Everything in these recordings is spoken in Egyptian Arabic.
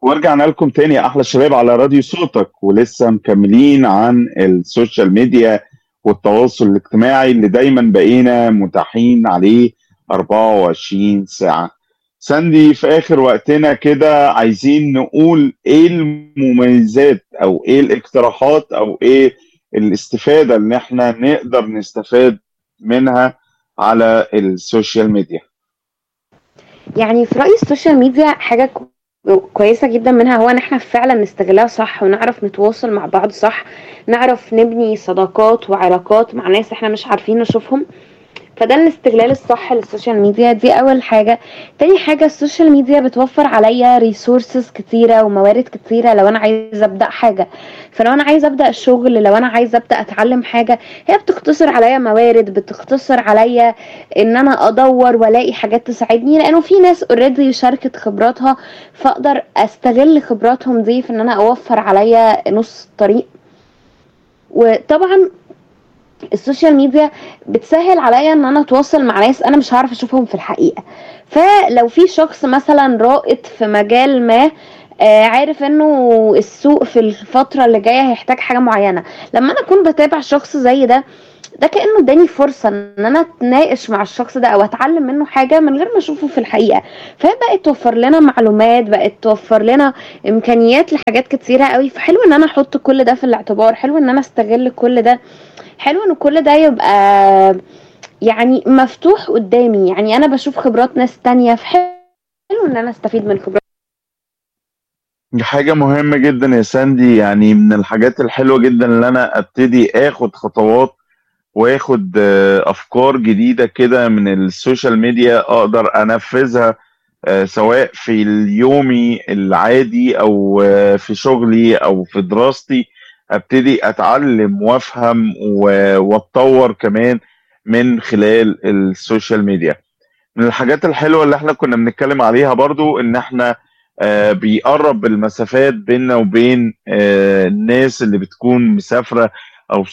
ورجعنا لكم تاني يا احلى شباب على راديو صوتك ولسه مكملين عن السوشيال ميديا والتواصل الاجتماعي اللي دايما بقينا متاحين عليه 24 ساعة ساندي في اخر وقتنا كده عايزين نقول ايه المميزات او ايه الاقتراحات او ايه الاستفادة اللي احنا نقدر نستفاد منها على السوشيال ميديا يعني في رأيي السوشيال ميديا حاجة كو- كويسة جدا منها هو ان احنا فعلا نستغلها صح ونعرف نتواصل مع بعض صح نعرف نبني صداقات وعلاقات مع ناس احنا مش عارفين نشوفهم فده الاستغلال الصح للسوشيال ميديا دي اول حاجة تاني حاجة السوشيال ميديا بتوفر عليا ريسورسز كتيرة وموارد كتيرة لو انا عايزة ابدأ حاجة فلو انا عايزة ابدأ شغل لو انا عايزة ابدأ اتعلم حاجة هي بتختصر عليا موارد بتختصر عليا ان انا ادور والاقي حاجات تساعدني لانه في ناس اوريدي شاركت خبراتها فاقدر استغل خبراتهم دي في ان انا اوفر عليا نص طريق وطبعا السوشيال ميديا بتسهل عليا ان انا اتواصل مع ناس انا مش هعرف اشوفهم في الحقيقه فلو في شخص مثلا رائد في مجال ما آه، عارف انه السوق في الفتره اللي جايه هيحتاج حاجه معينه لما انا اكون بتابع شخص زي ده ده كانه اداني فرصه ان انا اتناقش مع الشخص ده او اتعلم منه حاجه من غير ما اشوفه في الحقيقه فهي بقت توفر لنا معلومات بقت توفر لنا امكانيات لحاجات كتيره قوي فحلو ان انا احط كل ده في الاعتبار حلو ان انا استغل كل ده حلو ان كل ده يبقى يعني مفتوح قدامي يعني انا بشوف خبرات ناس تانية فحلو ان انا استفيد من خبرات دي حاجة مهمة جدا يا ساندي يعني من الحاجات الحلوة جدا اللي أنا أبتدي آخد خطوات وآخد آه، أفكار جديدة كده من السوشيال ميديا أقدر أنفذها آه، سواء في اليومي العادي أو آه، في شغلي أو في دراستي أبتدي أتعلم وأفهم و- وأتطور كمان من خلال السوشيال ميديا من الحاجات الحلوة اللي احنا كنا بنتكلم عليها برضو ان احنا آه، بيقرب المسافات بيننا وبين آه، الناس اللي بتكون مسافرة او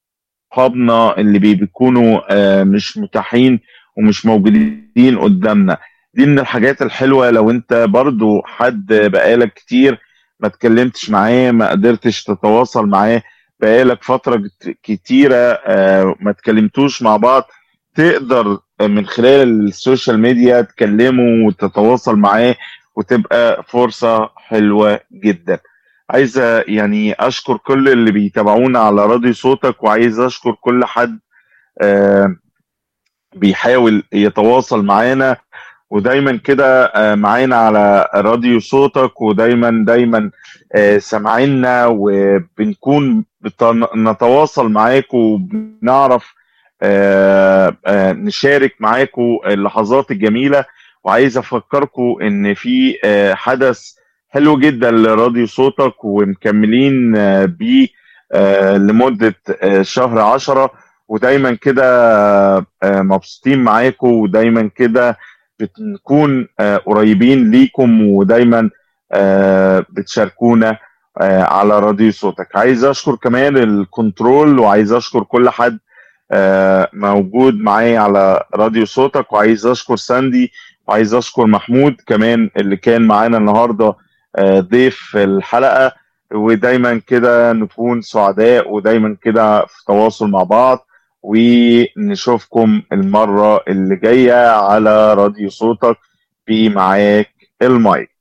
صحابنا اللي بي- بيكونوا آه، مش متاحين ومش موجودين قدامنا دي من الحاجات الحلوة لو انت برضو حد بقالك كتير ما اتكلمتش معاه ما قدرتش تتواصل معاه بقالك فترة كت- كتيرة آه، ما اتكلمتوش مع بعض تقدر من خلال السوشيال ميديا تكلمه وتتواصل معاه وتبقى فرصة حلوة جدا عايز يعني أشكر كل اللي بيتابعونا على راديو صوتك وعايز أشكر كل حد آه، بيحاول يتواصل معانا ودايما كده آه، معانا على راديو صوتك ودايما دايما آه، سامعينا وبنكون بت- نتواصل معاكم وبنعرف آه، آه، نشارك معاكم اللحظات الجميلة وعايز أفكركم إن في آه، حدث حلو جدا لراديو صوتك ومكملين آه، بيه آه، لمدة آه، شهر عشرة ودايما كده آه، مبسوطين معاكم ودايما كده بنكون آه، قريبين ليكم ودايما آه، بتشاركونا آه، على راديو صوتك عايز اشكر كمان الكنترول وعايز اشكر كل حد آه، موجود معايا على راديو صوتك وعايز اشكر ساندي وعايز اشكر محمود كمان اللي كان معانا النهارده آه، ضيف في الحلقه ودايما كده نكون سعداء ودايما كده في تواصل مع بعض ونشوفكم المره اللي جايه على راديو صوتك في معاك المايك